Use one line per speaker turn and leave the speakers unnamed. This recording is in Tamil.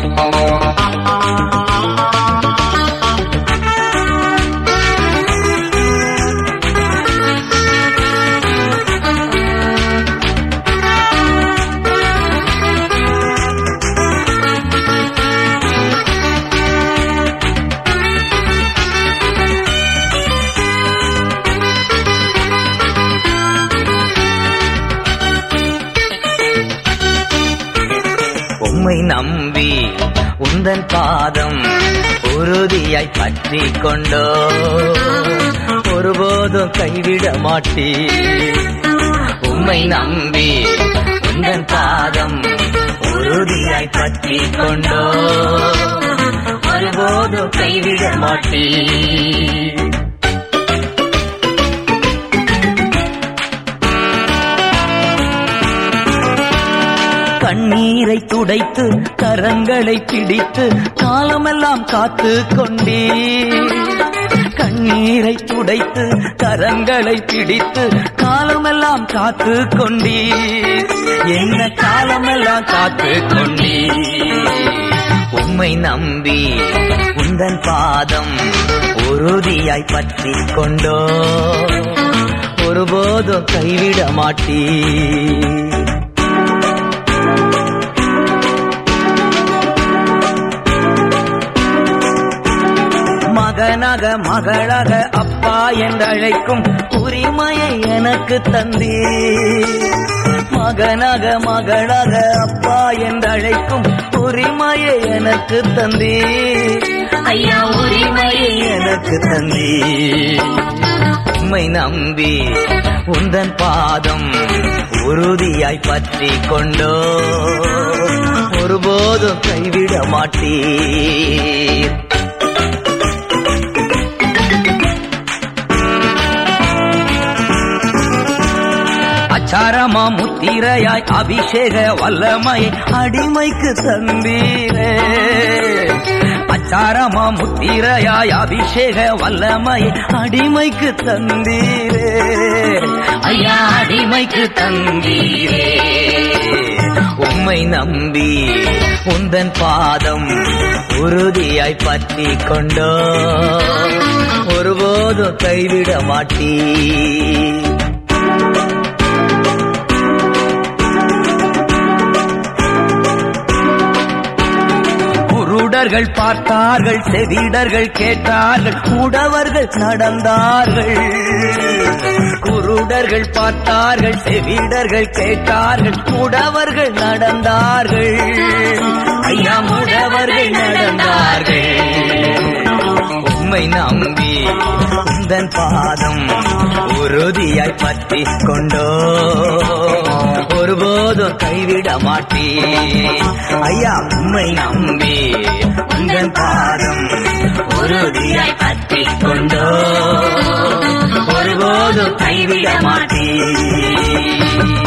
உம்மை நம்பி உந்தன் பாதம் உறுதியாய் பற்றி கொண்டோ ஒருபோதும் கைவிட மாட்டீ உம்மை நம்பி உந்தன் பாதம் உறுதியாய் பற்றி கொண்டோ ஒருபோதும் கைவிட மாட்டீ கண்ணீரை துடைத்து கரங்களை பிடித்து காலமெல்லாம் காத்து கொண்டே கண்ணீரை துடைத்து கரங்களை பிடித்து காலமெல்லாம் காத்து கொண்டே என்ன காலமெல்லாம் காத்து கொண்டே உம்மை நம்பி உந்தன் பாதம் உறுதியாய் பற்றி கொண்டோ ஒருபோதும் கைவிட மாட்டீ மகனாக மகளாக அப்பா என்றழைக்கும் உரிமையை எனக்கு தந்தே மகனாக மகளாக அப்பா என்றழைக்கும் உரிமையை எனக்கு தந்தே ஐயா உரிமையை எனக்கு தந்தே உம்மை நம்பி உந்தன் பாதம் உறுதியாய் பற்றி கொண்டோ ஒருபோதும் கைவிட மாட்டீர் அச்சாரமா முத்திரையாய் அபிஷேக வல்லமை அடிமைக்கு தந்தீரே அச்சாரமா முத்திரையாய் அபிஷேக வல்லமை அடிமைக்கு தந்தீரே ஐயா அடிமைக்கு தந்தீரே உம்மை நம்பி உந்தன் பாதம் உறுதியாய் பற்றி கொண்டோ ஒருபோதும் கைவிட மாட்டீ குருடர்கள் பார்த்தார்கள் செவிடர்கள் கேட்டார்கள் உடவர்கள் நடந்தார்கள் குருடர்கள் பார்த்தார்கள் செவிடர்கள் கேட்டார்கள் உடவர்கள் நடந்தார்கள் ஐயா முடவர்கள் நடந்தார்கள் உம்மை நம்பி உந்தன் பாதம் உறுதியாய் பற்றி கொண்டோ ஒருபோதும் கைவிட மாட்டீ ஐயா உம்மை நம்பி உந்தன் பாதம் உறுதியாய் பற்றி கொண்டோ ஒருபோதும் கைவிட மாட்டீ